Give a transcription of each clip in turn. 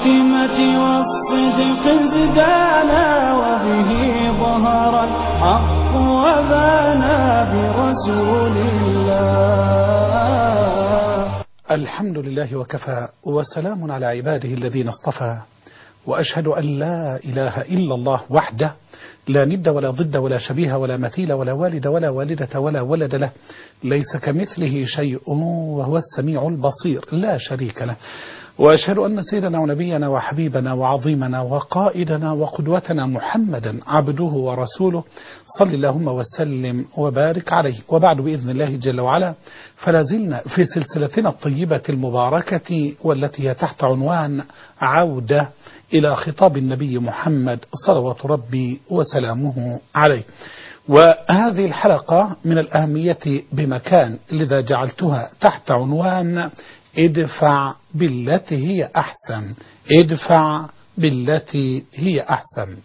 بالحكمة والصدق ازدانا وبه ظهر الحق وبانا برسول الله الحمد لله وكفى وسلام على عباده الذين اصطفى وأشهد أن لا إله إلا الله وحده لا ند ولا ضد ولا شبيه ولا مثيل ولا والد ولا والدة ولا ولد له ليس كمثله شيء وهو السميع البصير لا شريك له وأشهد أن سيدنا ونبينا وحبيبنا وعظيمنا وقائدنا وقدوتنا محمدا عبده ورسوله صل اللهم وسلم وبارك عليه وبعد بإذن الله جل وعلا فلا زلنا في سلسلتنا الطيبة المباركة والتي هي تحت عنوان عودة إلى خطاب النبي محمد صلوات ربي وسلامه عليه وهذه الحلقة من الأهمية بمكان لذا جعلتها تحت عنوان ادفع بالتي هي أحسن ادفع بالتي هي أحسن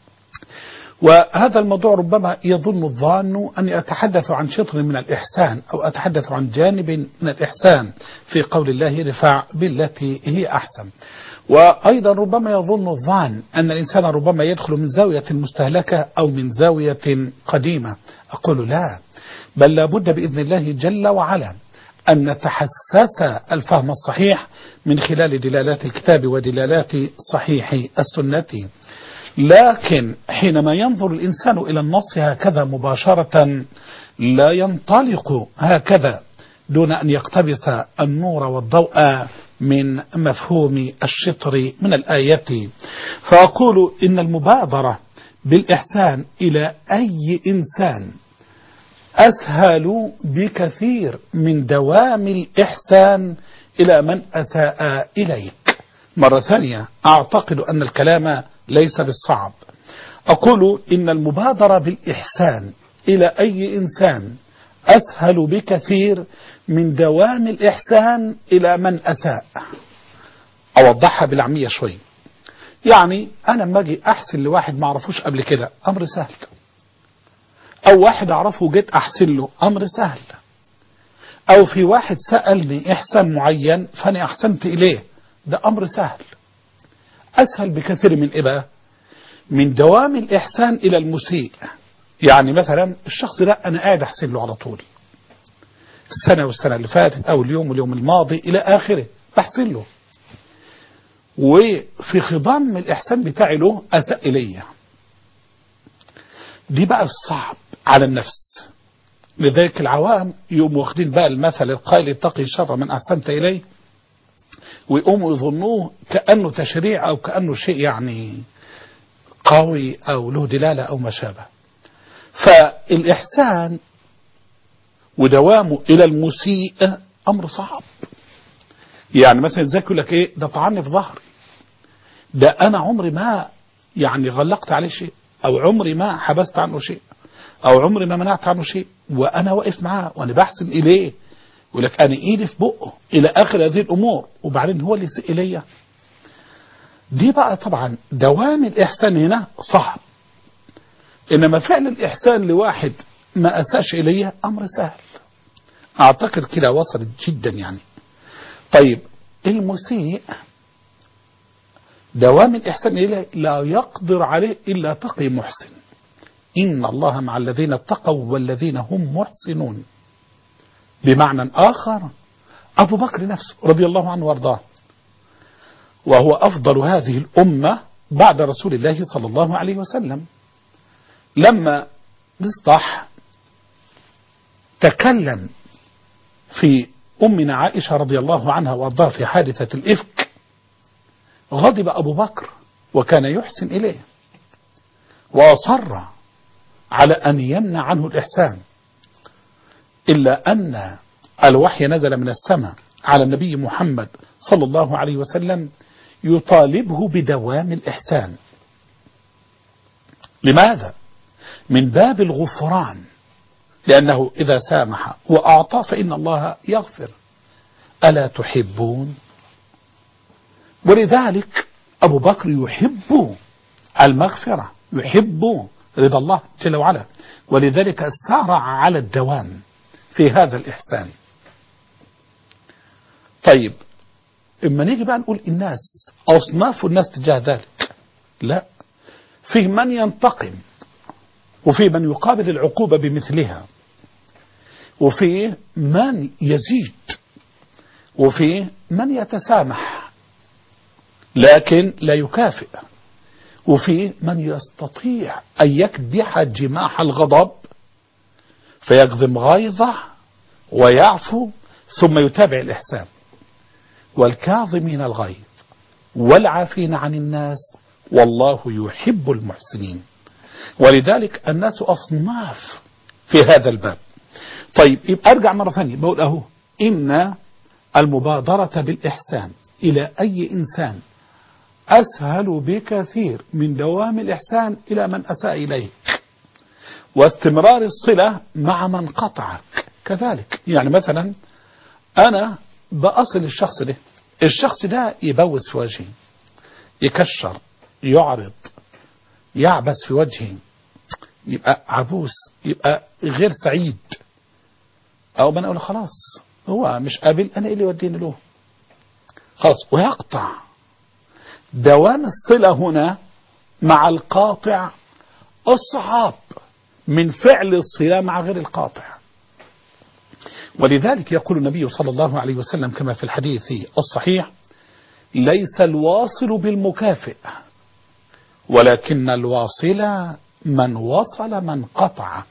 وهذا الموضوع ربما يظن الظان أني أتحدث عن شطر من الإحسان أو أتحدث عن جانب من الإحسان في قول الله ادفع بالتي هي أحسن وأيضا ربما يظن الظان أن الإنسان ربما يدخل من زاوية مستهلكة أو من زاوية قديمة أقول لا بل لابد بإذن الله جل وعلا أن نتحسس الفهم الصحيح من خلال دلالات الكتاب ودلالات صحيح السنة لكن حينما ينظر الإنسان إلى النص هكذا مباشرة لا ينطلق هكذا دون أن يقتبس النور والضوء من مفهوم الشطر من الآية فأقول إن المبادرة بالإحسان إلى أي إنسان أسهل بكثير من دوام الإحسان إلى من أساء إليك مرة ثانية أعتقد أن الكلام ليس بالصعب أقول إن المبادرة بالإحسان إلى أي إنسان أسهل بكثير من دوام الإحسان إلى من أساء أوضحها بالعامية شوي يعني أنا لما أجي أحسن لواحد ما أعرفوش قبل كده أمر سهل أو واحد أعرفه جيت أحسن له أمر سهل أو في واحد سألني إحسان معين فأنا أحسنت إليه ده أمر سهل أسهل بكثير من إيه بقى من دوام الإحسان إلى المسيء يعني مثلا الشخص ده أنا قاعد أحسن له على طول السنة والسنة اللي فاتت أو اليوم واليوم الماضي إلى آخره بحسن له وفي خضم الإحسان بتاعي له أساء إليه دي بقى الصعب على النفس لذلك العوام يقوموا واخدين بقى المثل القائل اتقي شر من أحسنت إليه ويقوموا يظنوه كأنه تشريع أو كأنه شيء يعني قوي أو له دلالة أو ما شابه فالإحسان ودوامه إلى المسيء أمر صعب يعني مثلا ازاي يقول لك ايه ده طعني في ظهري ده انا عمري ما يعني غلقت عليه شيء او عمري ما حبست عنه شيء او عمري ما منعت عنه شيء وانا واقف معاه وانا بحسن اليه يقول لك انا ايدي في بقه الى اخر هذه الامور وبعدين هو اللي يسيء اليا دي بقى طبعا دوام الاحسان هنا صعب انما فعل الاحسان لواحد ما اساش اليه امر سهل اعتقد كده وصلت جدا يعني طيب المسيء دوام الإحسان إليه لا يقدر عليه إلا تقي محسن إن الله مع الذين اتقوا والذين هم محسنون بمعنى آخر أبو بكر نفسه رضي الله عنه وارضاه وهو أفضل هذه الأمة بعد رسول الله صلى الله عليه وسلم لما مصطح تكلم في أمنا عائشة رضي الله عنها وارضاها في حادثة الإفك غضب أبو بكر وكان يحسن إليه وأصر على أن يمنع عنه الإحسان إلا أن الوحي نزل من السماء على النبي محمد صلى الله عليه وسلم يطالبه بدوام الإحسان لماذا؟ من باب الغفران لأنه إذا سامح وأعطى فإن الله يغفر ألا تحبون ولذلك أبو بكر يحب المغفرة يحب رضا الله جل وعلا ولذلك سارع على الدوام في هذا الإحسان طيب اما نيجي بقى نقول الناس اصناف الناس تجاه ذلك لا فيه من ينتقم وفيه من يقابل العقوبة بمثلها وفيه من يزيد وفيه من يتسامح لكن لا يكافئ وفيه من يستطيع أن يكبح جماح الغضب فيكظم غيظه ويعفو ثم يتابع الإحسان والكاظمين الغيظ والعافين عن الناس والله يحب المحسنين ولذلك الناس أصناف في هذا الباب طيب يبقى أرجع مرة ثانية بقول أهو إن المبادرة بالإحسان إلى أي إنسان أسهل بكثير من دوام الإحسان إلى من أساء إليك واستمرار الصلة مع من قطعك كذلك يعني مثلا أنا بأصل الشخص ده الشخص ده يبوس في وجهي يكشر يعرض يعبس في وجهي يبقى عبوس يبقى غير سعيد أو من أقول خلاص هو مش قابل أنا إيه اللي يوديني له خلاص ويقطع دوام الصلة هنا مع القاطع أصعب من فعل الصلة مع غير القاطع ولذلك يقول النبي صلى الله عليه وسلم كما في الحديث الصحيح ليس الواصل بالمكافئ ولكن الواصل من وصل من قطع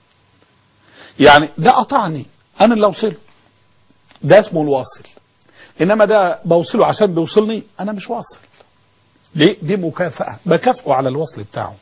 يعني ده قطعني أنا اللي أوصله ده اسمه الواصل إنما ده بوصله عشان بيوصلني أنا مش واصل ليه دي مكافأة بكافئه على الوصل بتاعه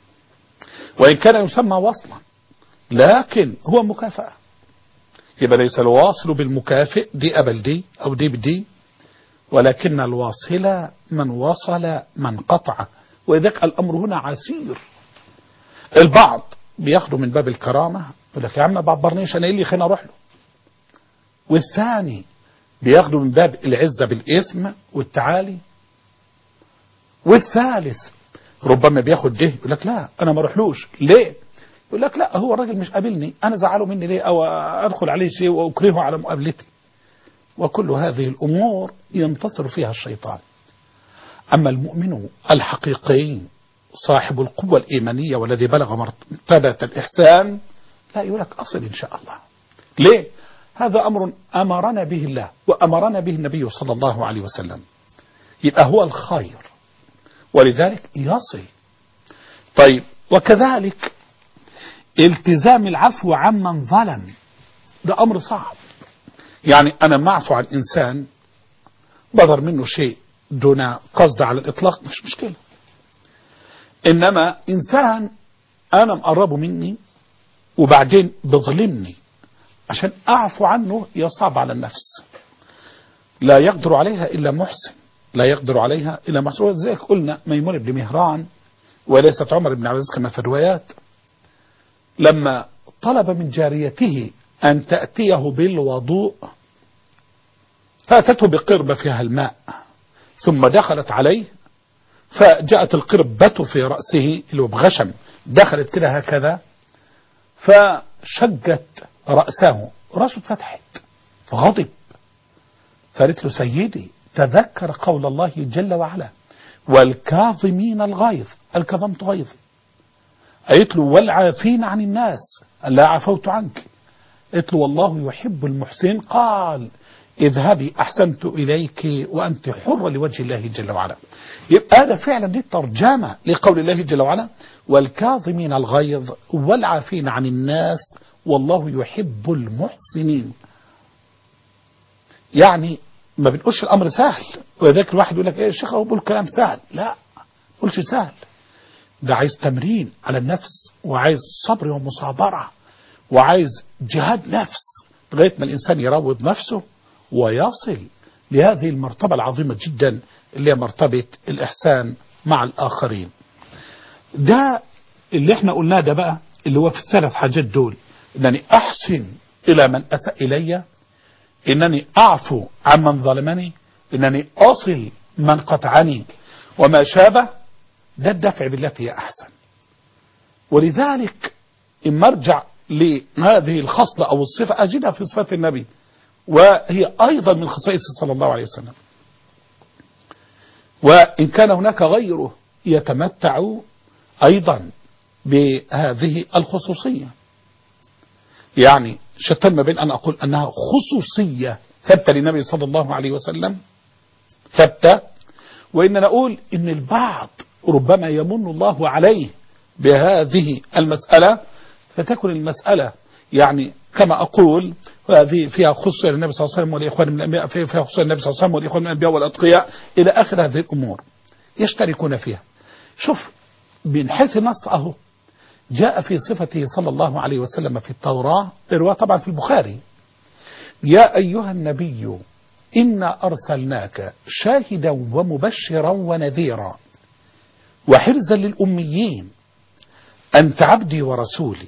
وإن كان يسمى وصلا لكن هو مكافأة يبقى ليس الواصل بالمكافئ دي قبل دي أو دي بدي ولكن الواصل من وصل من قطع وذاك الأمر هنا عسير البعض بياخده من باب الكرامة يقول لك يا عم ما بعبرنيش أنا إيه اللي خليني أروح له والثاني بياخده من باب العزة بالإثم والتعالي والثالث ربما بياخد ده يقول لك لا أنا ما اروحلوش ليه يقول لك لا هو الراجل مش قابلني أنا زعله مني ليه أو أدخل عليه شيء وأكرهه على مقابلتي وكل هذه الأمور ينتصر فيها الشيطان أما المؤمن الحقيقي صاحب القوة الإيمانية والذي بلغ مرتبة الإحسان لا يقول لك أصل إن شاء الله ليه هذا أمر أمرنا به الله وأمرنا به النبي صلى الله عليه وسلم يبقى هو الخير ولذلك يصل طيب وكذلك التزام العفو عمن ظلم ده أمر صعب يعني أنا معفو عن إنسان بظهر منه شيء دون قصد على الإطلاق مش مشكلة إنما إنسان أنا مقربه مني وبعدين بظلمني عشان أعفو عنه يصعب على النفس لا يقدر عليها إلا محسن لا يقدر عليها إلا محسن ولذلك قلنا ميمون بن مهران وليست عمر بن عبد العزيز كما في الروايات لما طلب من جاريته أن تأتيه بالوضوء فأتته بقربة فيها الماء ثم دخلت عليه فجاءت القربة في رأسه اللي هو بغشم دخلت كده هكذا فشجت رأسه رأسه اتفتحت فغضب فقالت له سيدي تذكر قول الله جل وعلا والكاظمين الغيظ الكظمت غيظي قالت له والعافين عن الناس لا عفوت عنك قالت له والله يحب المحسن قال اذهبي أحسنت إليك وأنت حرة لوجه الله جل وعلا يبقى هذا فعلا دي الترجمة لقول الله جل وعلا والكاظمين الغيظ والعافين عن الناس والله يحب المحسنين يعني ما بنقولش الأمر سهل وذاك الواحد يقول لك ايه الشيخ هو بيقول كلام سهل لا ما بقولش سهل ده عايز تمرين على النفس وعايز صبر ومصابرة وعايز جهاد نفس لغاية ما الإنسان يروض نفسه ويصل لهذه المرتبة العظيمة جدا اللي هي مرتبة الإحسان مع الآخرين ده اللي احنا قلناه ده بقى اللي هو في الثلاث حاجات دول انني احسن الى من اساء الي انني اعفو عمن ظلمني انني اصل من قطعني وما شابه ده الدفع بالتي هي احسن ولذلك اما ارجع لهذه الخصلة او الصفة اجدها في صفات النبي وهي ايضا من خصائصه صلى الله عليه وسلم وإن كان هناك غيره يتمتع أيضا بهذه الخصوصية يعني شتان ما بين أن أقول أنها خصوصية ثبت للنبي صلى الله عليه وسلم ثبت وإن نقول إن البعض ربما يمن الله عليه بهذه المسألة فتكن المسألة يعني كما أقول هذه فيها خصوصية للنبي صلى الله عليه وسلم والإخوان من الأنبياء فيها خصوصية للنبي صلى الله عليه وسلم والإخوان من الأنبياء والأتقياء إلى آخر هذه الأمور يشتركون فيها شوف من حيث النص أهو جاء في صفته صلى الله عليه وسلم في التوراة الرواية طبعا في البخاري يا أيها النبي إنا أرسلناك شاهدا ومبشرا ونذيرا وحرزا للأميين أنت عبدي ورسولي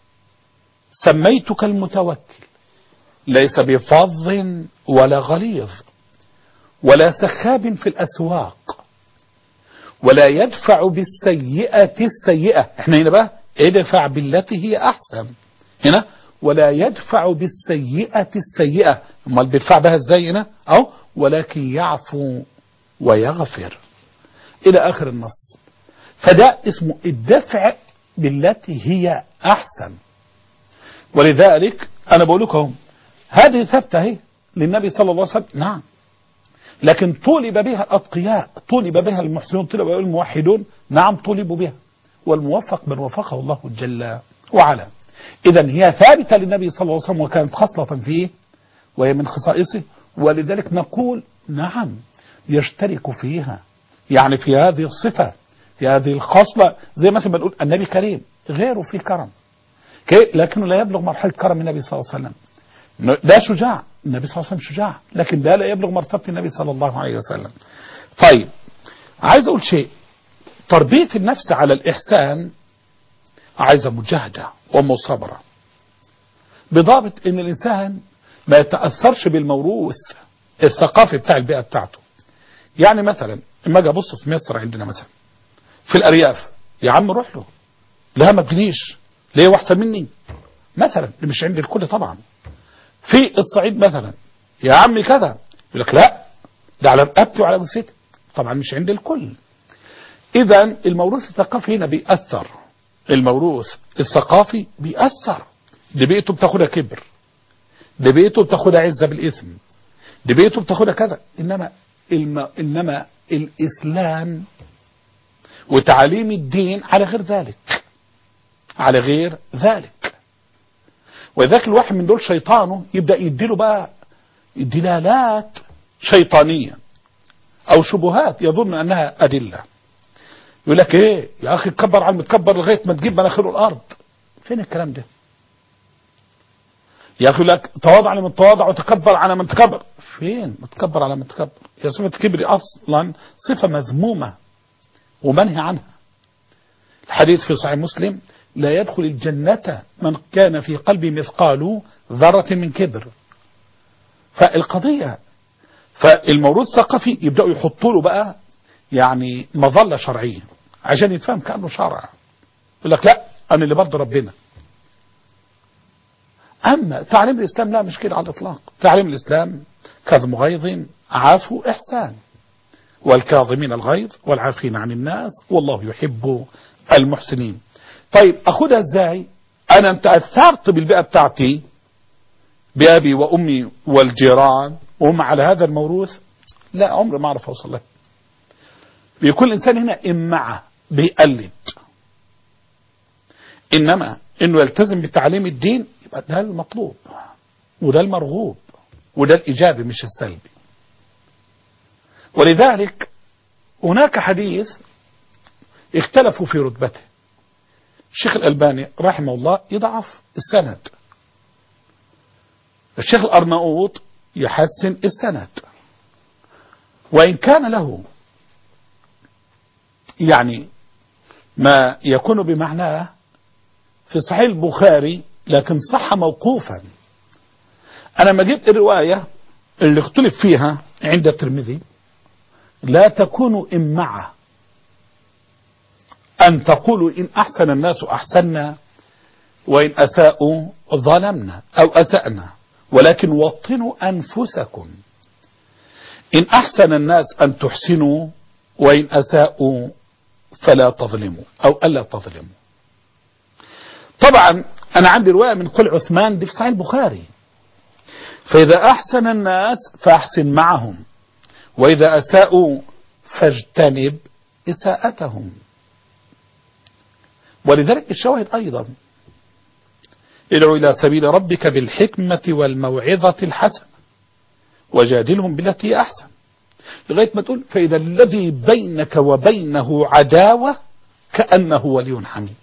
سميتك المتوكل ليس بفظ ولا غليظ ولا سخاب في الأسواق ولا يدفع بالسيئة السيئة احنا هنا بقى ادفع بالتي هي أحسن هنا ولا يدفع بالسيئة السيئة امال بيدفع بها ازاي هنا أو ولكن يعفو ويغفر إلى آخر النص فده اسمه الدفع بالتي هي أحسن ولذلك أنا بقول لكم هذه ثابتة اهي للنبي صلى الله عليه وسلم نعم لكن طولب بها الأتقياء طولب بها المحسنون طولب بها الموحدون نعم طولبوا بها والموفق من وفقه الله جل وعلا إذا هي ثابتة للنبي صلى الله عليه وسلم وكانت خصلة فيه وهي من خصائصه ولذلك نقول نعم يشترك فيها يعني في هذه الصفة في هذه الخصلة زي مثلا بنقول النبي كريم غيره فيه كرم لكنه لا يبلغ مرحلة كرم النبي صلى الله عليه وسلم ده شجاع النبي صلى الله عليه وسلم شجاع لكن ده لا يبلغ مرتبة النبي صلى الله عليه وسلم طيب عايز أقول شيء تربية النفس على الإحسان عايزة مجاهدة ومصابرة بضابط ان الانسان ما يتأثرش بالموروث الثقافي بتاع البيئة بتاعته يعني مثلا اما اجي ابص في مصر عندنا مثلا في الارياف يا عم روح له لا ما تجينيش ليه واحسن مني مثلا مش عند الكل طبعا في الصعيد مثلا يا عم كذا يقول لك لا ده على رقبتي وعلى جثتي طبعا مش عند الكل اذا الموروث الثقافي هنا بيأثر الموروث الثقافي بيأثر دي بيئته بتاخدها كبر دي بيئته بتاخدها عزة بالإثم دي بيئته بتاخدها كذا إنما الم... إنما الإسلام وتعاليم الدين على غير ذلك على غير ذلك وذاك الواحد من دول شيطانه يبدأ يديله بقى دلالات شيطانية أو شبهات يظن أنها أدلة يقول لك ايه يا اخي تكبر على المتكبر لغايه ما تجيب مناخيره الارض فين الكلام ده يا اخي يقول لك تواضع لمن تواضع وتكبر على من تكبر فين متكبر على من تكبر هي صفه الكبر اصلا صفه مذمومه ومنهي عنها الحديث في صحيح مسلم لا يدخل الجنة من كان في قلبه مثقال ذرة من كبر فالقضية فالموروث الثقافي يبدأوا يحطوا له بقى يعني مظلة شرعية عشان يتفهم كأنه شرع يقول لك لا أنا اللي برضه ربنا أما تعليم الإسلام لا مش كده على الإطلاق تعليم الإسلام كظم غيظ عفو إحسان والكاظمين الغيظ والعافين عن الناس والله يحب المحسنين طيب أخدها إزاي أنا انت أثرت بالبيئة بتاعتي بأبي وأمي والجيران وهم على هذا الموروث لا عمري ما أعرف أوصل له بيكون الإنسان هنا إمعة بيقلد إنما إنه يلتزم بتعليم الدين يبقى ده المطلوب وده المرغوب وده الإيجابي مش السلبي ولذلك هناك حديث اختلفوا في رتبته الشيخ الألباني رحمه الله يضعف السند الشيخ الأرناؤوط يحسن السند وإن كان له يعني ما يكون بمعناه في صحيح البخاري لكن صح موقوفا أنا ما جبت الرواية اللي اختلف فيها عند الترمذي لا تكون إمعة أن تقولوا إن أحسن الناس أحسنا وإن أساءوا ظلمنا أو أسأنا ولكن وطنوا أنفسكم إن أحسن الناس أن تحسنوا وإن أساءوا فلا تظلموا أو ألا تظلموا طبعا أنا عندي رواية من قول عثمان دي في صحيح البخاري فإذا أحسن الناس فأحسن معهم وإذا أساءوا فاجتنب إساءتهم ولذلك الشواهد أيضا ادعو إلى سبيل ربك بالحكمة والموعظة الحسنة وجادلهم بالتي هي أحسن لغاية ما تقول فإذا الذي بينك وبينه عداوة كأنه ولي حميم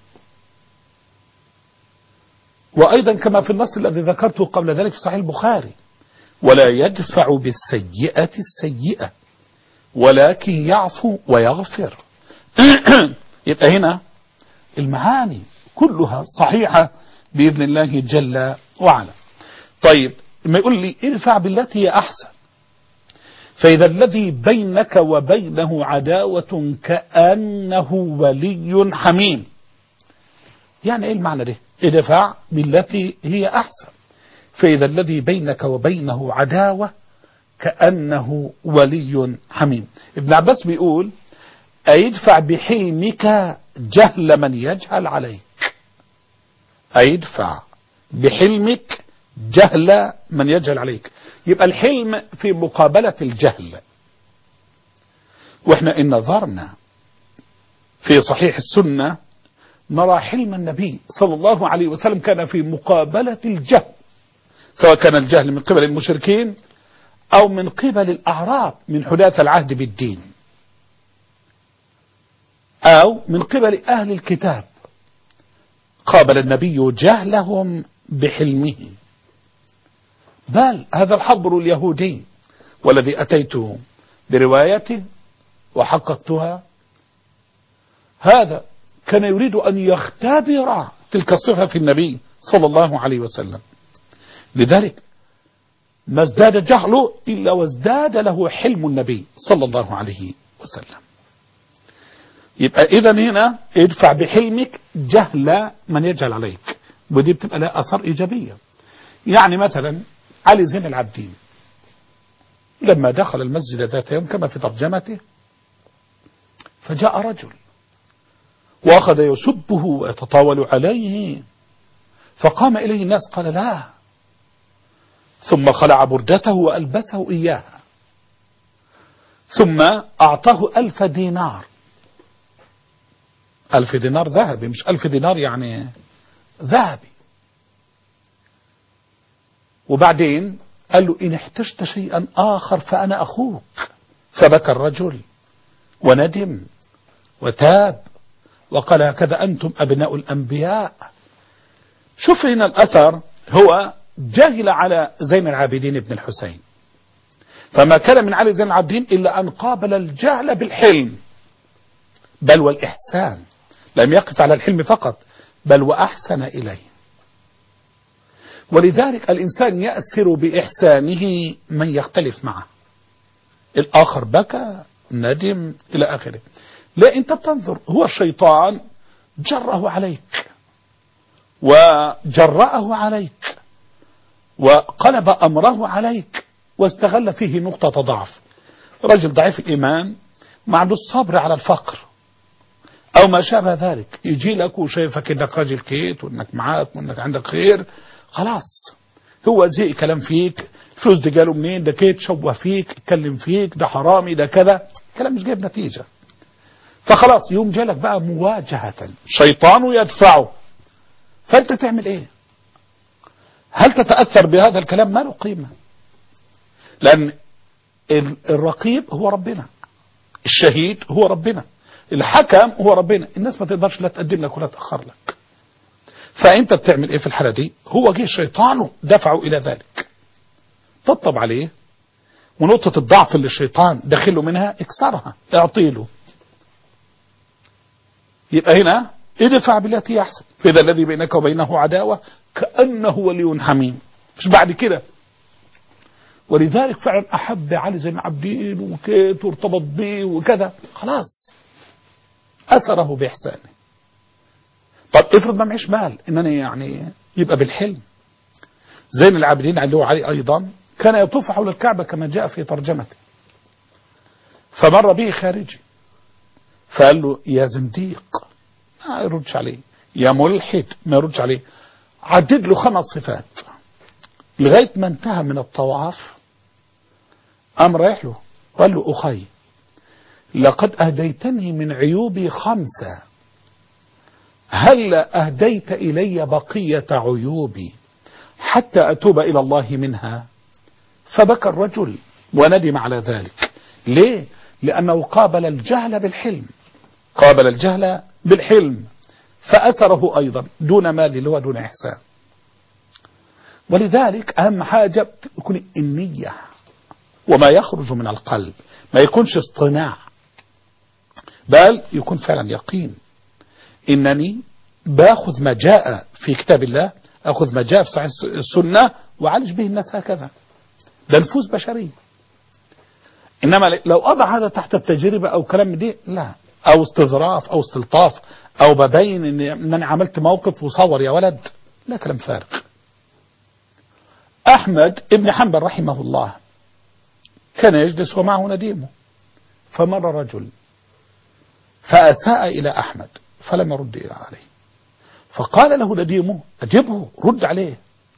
وأيضا كما في النص الذي ذكرته قبل ذلك في صحيح البخاري ولا يدفع بالسيئة السيئة ولكن يعفو ويغفر يبقى هنا المعاني كلها صحيحة بإذن الله جل وعلا طيب ما يقول لي ادفع بالتي هي أحسن فإذا الذي بينك وبينه عداوة كأنه ولي حميم يعني ايه المعنى ده ادفع بالتي هي أحسن فإذا الذي بينك وبينه عداوة كأنه ولي حميم ابن عباس بيقول أيدفع بحلمك جهل من يجهل عليك أيدفع بحلمك جهل من يجهل عليك يبقى الحلم في مقابلة الجهل واحنا إن نظرنا في صحيح السنة نرى حلم النبي صلى الله عليه وسلم كان في مقابلة الجهل سواء كان الجهل من قبل المشركين أو من قبل الأعراب من حداث العهد بالدين أو من قبل أهل الكتاب قابل النبي جهلهم بحلمه بل هذا الحبر اليهودي والذي أتيت بروايته وحققتها هذا كان يريد أن يختبر تلك الصفة في النبي صلى الله عليه وسلم لذلك ما ازداد جهله إلا وازداد له حلم النبي صلى الله عليه وسلم يبقى إذا هنا ادفع بحلمك جهل من يجهل عليك ودي بتبقى لها أثر إيجابية يعني مثلا علي زين العابدين لما دخل المسجد ذات يوم كما في ترجمته فجاء رجل وأخذ يسبه ويتطاول عليه فقام إليه الناس قال لا ثم خلع بردته وألبسه إياها ثم أعطاه ألف دينار ألف دينار ذهبي مش ألف دينار يعني ذهبي وبعدين قال له إن احتجت شيئا آخر فأنا أخوك فبكى الرجل وندم وتاب وقال هكذا أنتم أبناء الأنبياء شوف هنا الأثر هو جاهل على زين العابدين بن الحسين فما كان من علي زين العابدين إلا أن قابل الجهل بالحلم بل والإحسان لم يقف على الحلم فقط بل وأحسن إليه ولذلك الإنسان يأسر بإحسانه من يختلف معه الآخر بكى ندم إلى آخره لا أنت بتنظر هو الشيطان جره عليك وجرأه عليك وقلب أمره عليك واستغل فيه نقطة ضعف رجل ضعيف الإيمان ما عنده الصبر على الفقر أو ما شابه ذلك يجي لك وشايفك إنك راجل كيت وإنك معاك وإنك عندك خير خلاص هو زي كلام فيك الفلوس دي جاله منين ده كيت شوه فيك اتكلم فيك ده حرامي ده كذا كلام مش جايب نتيجة فخلاص يوم جالك بقى مواجهة شيطان يدفعه فأنت تعمل ايه هل تتأثر بهذا الكلام ما له قيمة لأن الرقيب هو ربنا الشهيد هو ربنا الحكم هو ربنا الناس ما تقدرش لا تقدم لك ولا تأخر لك فأنت بتعمل ايه في الحالة دي هو جه شيطانه دفعه إلى ذلك طبطب عليه ونقطة الضعف اللي الشيطان داخله منها اكسرها اعطيله يبقى هنا ادفع بالتي احسن فاذا الذي بينك وبينه عداوه كانه ولي حميم مش بعد كده ولذلك فعلا احب علي زين العابدين وكيت وارتبط به وكذا خلاص اثره باحسانه طب افرض ما معيش مال انني يعني يبقى بالحلم زين العابدين اللي هو علي ايضا كان يطوف حول الكعبه كما جاء في ترجمته فمر به خارجي فقال له يا زنديق ما يردش عليه يا ملحد ما يردش عليه عدد له خمس صفات لغاية ما انتهى من الطواف قام رايح له وقال له أخي لقد أهديتني من عيوبي خمسة هل أهديت إلي بقية عيوبي حتى أتوب إلى الله منها فبكى الرجل وندم على ذلك ليه لأنه قابل الجهل بالحلم قابل الجهل بالحلم فأثره أيضا دون مال اللي هو دون إحسان ولذلك أهم حاجة تكون النية وما يخرج من القلب ما يكونش اصطناع بل يكون فعلا يقين إنني باخذ ما جاء في كتاب الله أخذ ما جاء في صحيح السنة وعالج به الناس هكذا ده نفوس بشرية إنما لو أضع هذا تحت التجربة أو كلام دي لا أو استظراف أو استلطاف أو ببين إن أنا عملت موقف وصور يا ولد لا كلام فارغ أحمد ابن حنبل رحمه الله كان يجلس ومعه نديمه فمر رجل فأساء إلى أحمد فلم يرد عليه فقال له نديمه أجبه رد عليه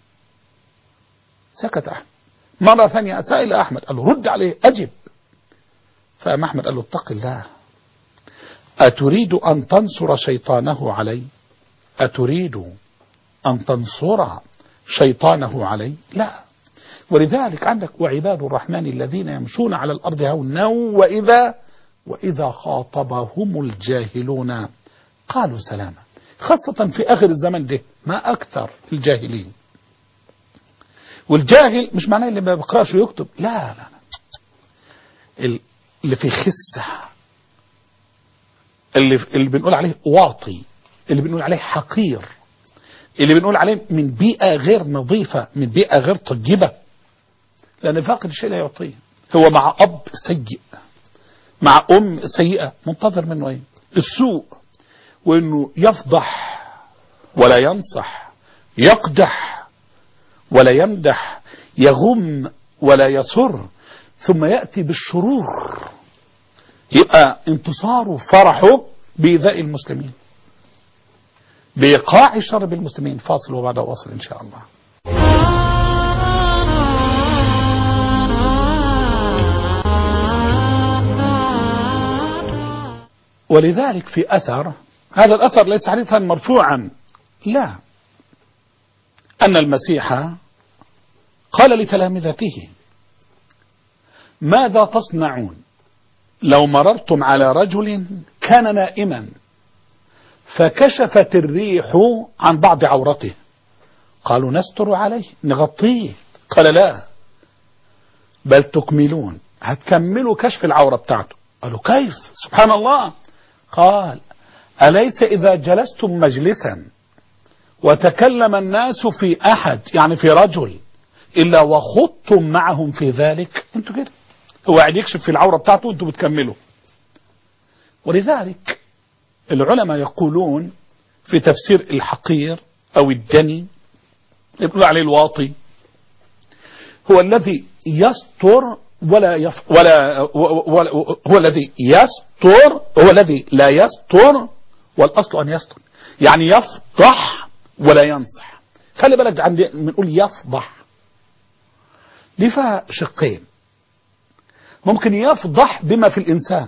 سكت أحمد مرة ثانية أساء إلى أحمد قال له رد عليه أجب فأم أحمد قال له اتق الله أتريد أن تنصر شيطانه علي أتريد أن تنصر شيطانه علي لا ولذلك عندك وعباد الرحمن الذين يمشون على الأرض هونا وإذا وإذا خاطبهم الجاهلون قالوا سلاما خاصة في آخر الزمن ده ما أكثر الجاهلين والجاهل مش معناه اللي ما بيقراش ويكتب لا لا لا اللي في خسة اللي اللي بنقول عليه واطي اللي بنقول عليه حقير اللي بنقول عليه من بيئة غير نظيفة من بيئة غير طيبة لأن فاقد الشيء لا يعطيه هو مع أب سيء مع أم سيئة منتظر منه إيه السوء وإنه يفضح ولا ينصح يقدح ولا يمدح يغم ولا يسر ثم يأتي بالشرور يبقى انتصاره فرحه بإيذاء المسلمين بإيقاع شر بالمسلمين فاصل وبعد واصل إن شاء الله ولذلك في أثر هذا الأثر ليس حديثا مرفوعا لا أن المسيح قال لتلامذته ماذا تصنعون لو مررتم على رجل كان نائما فكشفت الريح عن بعض عورته قالوا نستر عليه نغطيه قال لا بل تكملون هتكملوا كشف العورة بتاعته قالوا كيف سبحان الله قال أليس إذا جلستم مجلسا وتكلم الناس في أحد يعني في رجل إلا وخضتم معهم في ذلك انتوا كده هو قاعد يكشف في العورة بتاعته انتوا بتكملوا ولذلك العلماء يقولون في تفسير الحقير أو الدني يقول عليه الواطي هو الذي يستر ولا يف ولا, ولا هو الذي يستر هو الذي لا يستر والأصل أن يستر يعني يفضح ولا ينصح خلي بالك عندي بنقول يفضح دي فيها شقين ممكن يفضح بما في الإنسان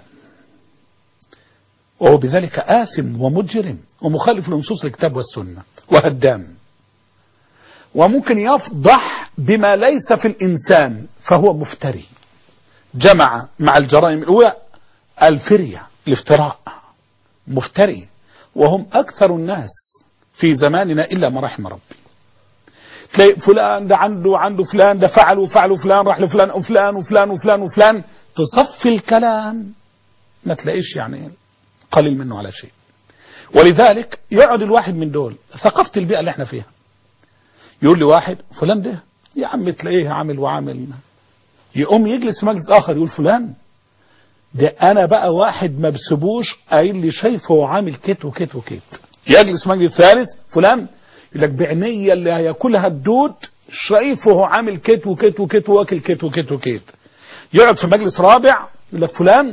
وهو بذلك آثم ومجرم ومخالف لنصوص الكتاب والسنة وهدام وممكن يفضح بما ليس في الإنسان فهو مفتري جمع مع الجرائم الأولى الفرية الافتراء مفتري وهم أكثر الناس في زماننا إلا ما رحم ربي تلاقي فلان ده عنده عنده فلان ده فعل وفعل وفلان راح لفلان وفلان وفلان وفلان وفلان تصفي الكلام ما تلاقيش يعني قليل منه على شيء ولذلك يقعد الواحد من دول ثقافة البيئة اللي احنا فيها يقول لي واحد فلان ده يا عم تلاقيه عامل وعامل يقوم يجلس في مجلس آخر يقول فلان ده أنا بقى واحد ما بسبوش قايل لي شايفه عامل كت وكت وكت يجلس في مجلس ثالث فلان يقول لك بعينيا اللي هياكلها الدود شايفه عامل كت وكت وكت واكل كت وكت وكت يقعد في مجلس رابع يقول لك فلان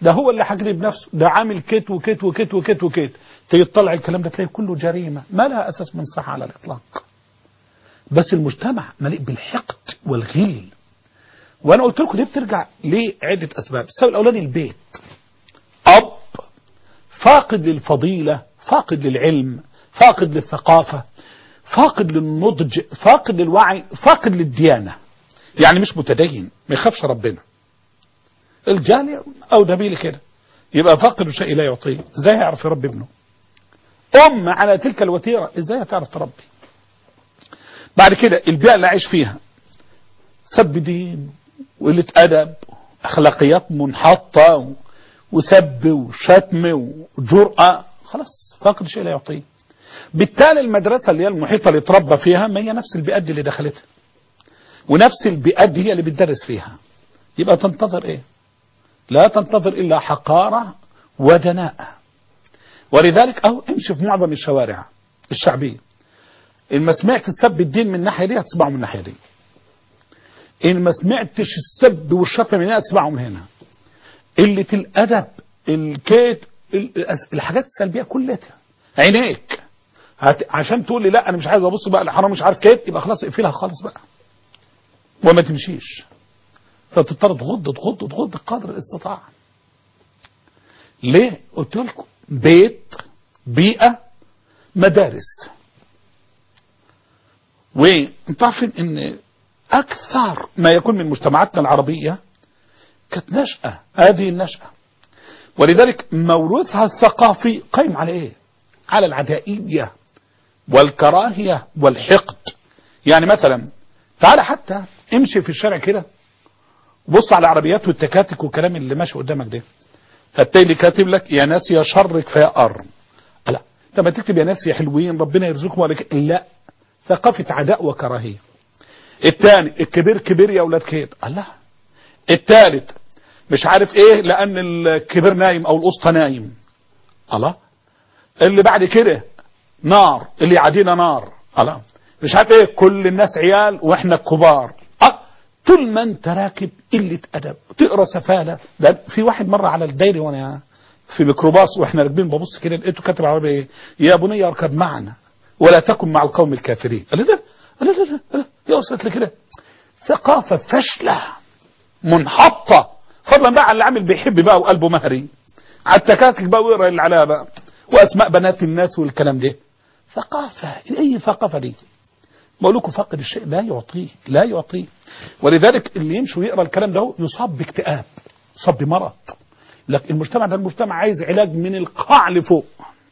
ده هو اللي حاجري بنفسه ده عامل كت وكت وكت وكت وكت تيجي تطلع الكلام ده تلاقي كله جريمة ما لها أساس من صحة على الإطلاق بس المجتمع مليء بالحقد والغل وأنا قلت لكم دي بترجع لعدة أسباب السبب الأولاني البيت أب فاقد للفضيلة فاقد للعلم فاقد للثقافة فاقد للنضج فاقد للوعي فاقد للديانة يعني مش متدين ما يخافش ربنا الجالي أو نبيل كده يبقى فاقد شيء لا يعطيه ازاي يعرف يربي ابنه أم على تلك الوتيرة ازاي هتعرف تربي بعد كده البيئة اللي عايش فيها سب دين وقلة أدب أخلاقيات منحطة وسب وشتم وجرأة خلاص فاقد شيء لا يعطيه بالتالي المدرسة اللي هي المحيطة اللي اتربى فيها ما هي نفس البيئات دي اللي دخلتها ونفس البيئات دي هي اللي بتدرس فيها يبقى تنتظر ايه لا تنتظر الا حقارة ودناء ولذلك اهو امشي في معظم الشوارع الشعبية ان ما سمعت السب الدين من الناحية دي هتسمعه من الناحية دي ان ما سمعتش السب والشتم من هنا هتسمعه من هنا قلة الادب الكيت الحاجات السلبية كلها عينيك هت... عشان تقول لي لا انا مش عايز ابص بقى الحرام مش عارف كيت يبقى خلاص اقفلها خالص بقى وما تمشيش فتضطر تغض تغض تغض قدر الاستطاعة ليه قلت لكم بيت بيئة مدارس وانتوا عارفين ان اكثر ما يكون من مجتمعاتنا العربية كانت نشأة هذه النشأة ولذلك موروثها الثقافي قائم على ايه على العدائية والكراهية والحقد يعني مثلا تعال حتى امشي في الشارع كده بص على العربيات والتكاتك والكلام اللي ماشي قدامك ده فالتالي كاتب لك يا ناس يا شر كفايه ار لا انت ما تكتب يا ناس يا حلوين ربنا يرزقكم ولا ك... لا ثقافه عداء وكراهيه الثاني الكبير كبير يا اولاد كيد الله الثالث مش عارف ايه لان الكبير نايم او الاسطى نايم الله اللي بعد كده نار اللي يعدينا نار الله مش عارف ايه كل الناس عيال واحنا كبار أه طول ما انت راكب قله ادب تقرا سفاله ده في واحد مره على الدايري وانا في ميكروباص واحنا راكبين ببص كده لقيته كاتب عربي ايه يا بني اركب معنا ولا تكن مع القوم الكافرين قال لا لا لا لا يا وصلت لي كده ثقافه فاشله منحطه فضلا بقى على اللي عامل بيحب بقى وقلبه مهري على التكاتك بقى ويقرا اللي عليها بقى واسماء بنات الناس والكلام ده ثقافه اي ثقافه دي بقول لكم فقد الشيء لا يعطيه لا يعطيه ولذلك اللي يمشي ويقرا الكلام ده يصاب باكتئاب يصاب بمرض لكن المجتمع ده المجتمع عايز علاج من القاع لفوق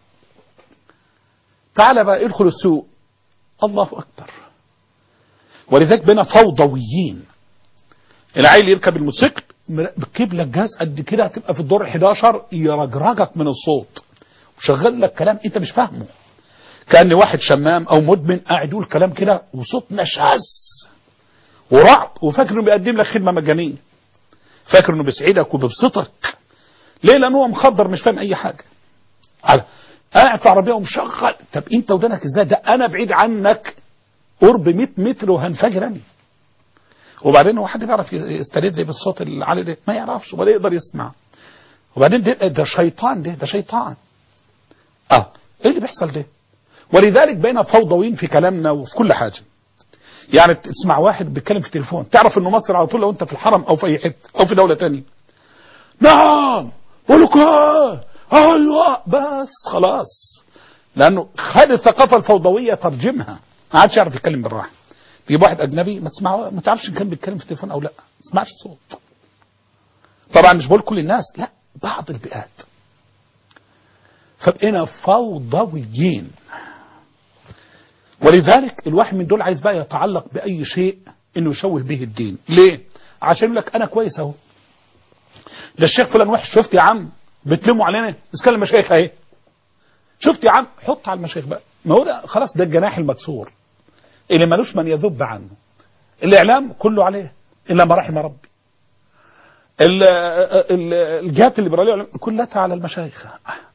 تعال بقى ادخل السوق الله اكبر ولذلك بنا فوضويين العيل يركب الموتوسيكل مركب لك جهاز قد كده هتبقى في الدور 11 يرجرجك من الصوت وشغل لك كلام انت مش فاهمه كان واحد شمام او مدمن قاعد يقول كلام كده وصوت نشاز ورعب وفاكر انه بيقدم لك خدمه مجانيه فاكر انه بيسعدك وبيبسطك ليه لان هو مخدر مش فاهم اي حاجه على قاعد في عربيه ومشغل طب انت ودانك ازاي ده انا بعيد عنك قرب 100 متر وهنفجر انا وبعدين هو حد بيعرف يستلذ بالصوت العالي ده ما يعرفش ولا يقدر يسمع وبعدين ده, ده شيطان ده ده شيطان اه ايه اللي بيحصل ده ولذلك بقينا فوضويين في كلامنا وفي كل حاجه يعني تسمع واحد بيتكلم في التليفون تعرف انه مصر على طول لو انت في الحرم او في اي حته او في دوله تانية نعم بقولك ايوه بس خلاص لانه خد الثقافه الفوضويه ترجمها ما عادش يعرف يتكلم بالراحه تجيب واحد اجنبي ما تسمعه ما تعرفش ان كان بيتكلم في التليفون او لا ما تسمعش صوت طبعا مش بقول كل الناس لا بعض البيئات فبقينا فوضويين ولذلك الواحد من دول عايز بقى يتعلق بأي شيء انه يشوه به الدين ليه عشان يقول لك انا كويس اهو ده الشيخ فلان وحش شفت يا عم بتلموا علينا اسكال المشايخ اهي شفت يا عم حط على المشايخ بقى ما هو ده خلاص ده الجناح المكسور اللي ملوش من يذب عنه الاعلام كله عليه الا ما رحم ربي الجهات الليبراليه كلها على المشايخ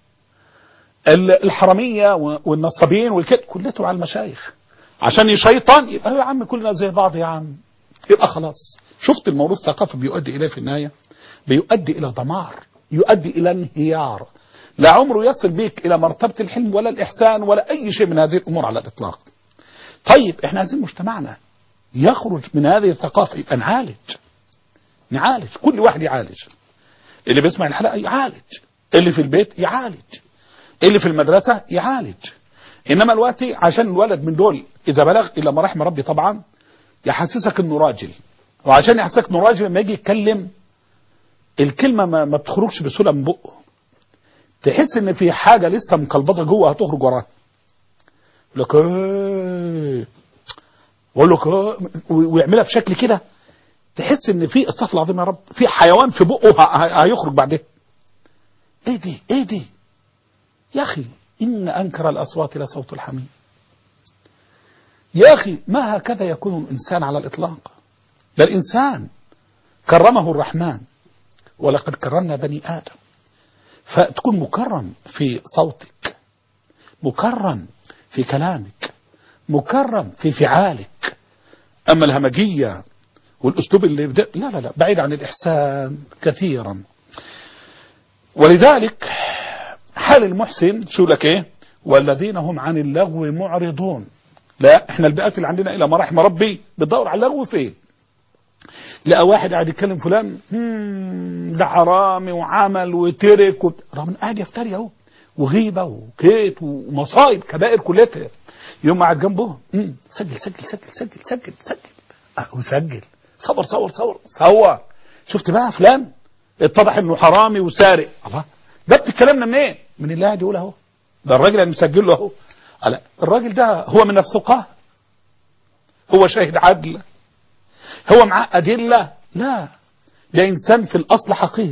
الحرمية والنصابين والكده كلته على المشايخ عشان يشيطن يبقى يا عم كلنا زي بعض يا عم يبقى خلاص شفت الموروث الثقافي بيؤدي إليه في النهاية بيؤدي إلى دمار يؤدي إلى انهيار لا عمره يصل بك إلى مرتبة الحلم ولا الإحسان ولا أي شيء من هذه الأمور على الإطلاق طيب احنا عايزين مجتمعنا يخرج من هذه الثقافة يبقى نعالج نعالج كل واحد يعالج اللي بيسمع الحلقة يعالج اللي في البيت يعالج اللي في المدرسة يعالج إنما الوقت عشان الولد من دول إذا بلغ إلى ما رحم ربي طبعا يحسسك إنه راجل وعشان يحسسك إنه راجل لما يجي يتكلم الكلمة ما, ما بتخرجش بسهولة من بقه تحس إن في حاجة لسه مكلبظة جوه هتخرج وراها يقول لك ايه يقول لك ايه ويعملها بشكل كده تحس ان في استغفر الله العظيم يا رب في حيوان في بقه هيخرج بعدين ايه دي ايه دي يا اخي ان انكر الاصوات لصوت الحميد يا اخي ما هكذا يكون الانسان على الاطلاق ده الانسان كرمه الرحمن ولقد كرمنا بني ادم فتكون مكرم في صوتك مكرم في كلامك مكرم في فعالك اما الهمجيه والاسلوب اللي يبدأ لا لا لا بعيد عن الاحسان كثيرا ولذلك حال المحسن شو لك ايه والذين هم عن اللغو معرضون لا احنا البيئات اللي عندنا الى ما رحم ربي بتدور على اللغو فين لقى واحد قاعد يتكلم فلان ده حرامي وعمل وترك وبت... رغم قاعد يفتري اهو وغيبه وكيت ومصايب كبائر كلها يوم قاعد جنبه سجل سجل سجل سجل سجل سجل أه وسجل صور صور صور صور شفت بقى فلان اتضح انه حرامي وسارق الله جبت الكلام ده منين إيه؟ من اللي قاعد يقول اهو ده الراجل اللي مسجل له اهو لا الراجل ده هو من الثقة هو شاهد عدل هو معاه أدلة لا ده إنسان في الأصل حقير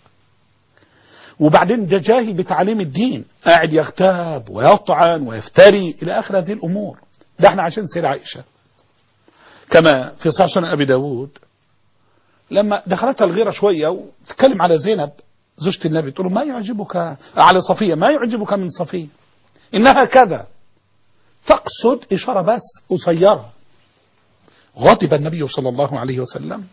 وبعدين ده جاهل بتعليم الدين قاعد يغتاب ويطعن ويفتري إلى آخر هذه الأمور ده احنا عشان سير عائشة كما في صحيح سنن أبي داود لما دخلتها الغيرة شوية وتتكلم على زينب زوجة النبي تقول ما يعجبك على صفية ما يعجبك من صفية إنها كذا تقصد إشارة بس قصيرة غضب النبي صلى الله عليه وسلم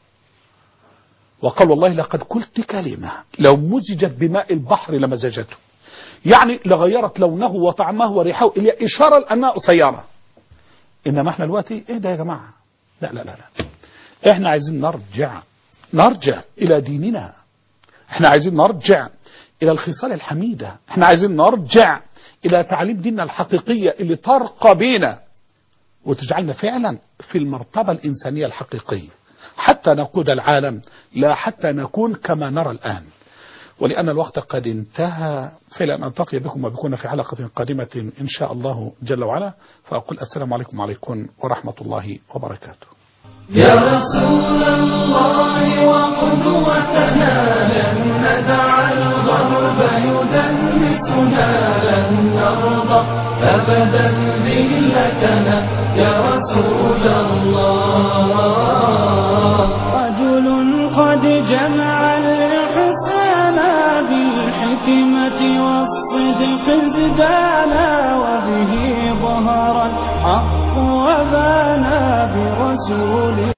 وقال والله لقد قلت كلمة لو مزجت بماء البحر لمزجته يعني لغيرت لونه وطعمه وريحه إلى إشارة لأنها قصيرة إنما احنا دلوقتي إيه ده يا جماعة لا لا لا لا احنا عايزين نرجع نرجع إلى ديننا احنا عايزين نرجع إلى الخصال الحميدة احنا عايزين نرجع إلى تعليم ديننا الحقيقية اللي ترقى بينا وتجعلنا فعلا في المرتبة الإنسانية الحقيقية حتى نقود العالم لا حتى نكون كما نرى الآن ولأن الوقت قد انتهى فإلى أن ألتقي بكم وبكون في حلقة قادمة إن شاء الله جل وعلا فأقول السلام عليكم وعليكم ورحمة الله وبركاته يا رسول الله وقدوتنا لن ندع الغرب يدنسنا لن نرضى أبدا ذلتنا يا رسول الله رجل قد جمع الإحسان بالحكمة والصدق ازدانا وبه ظهر الحق وبانا برسول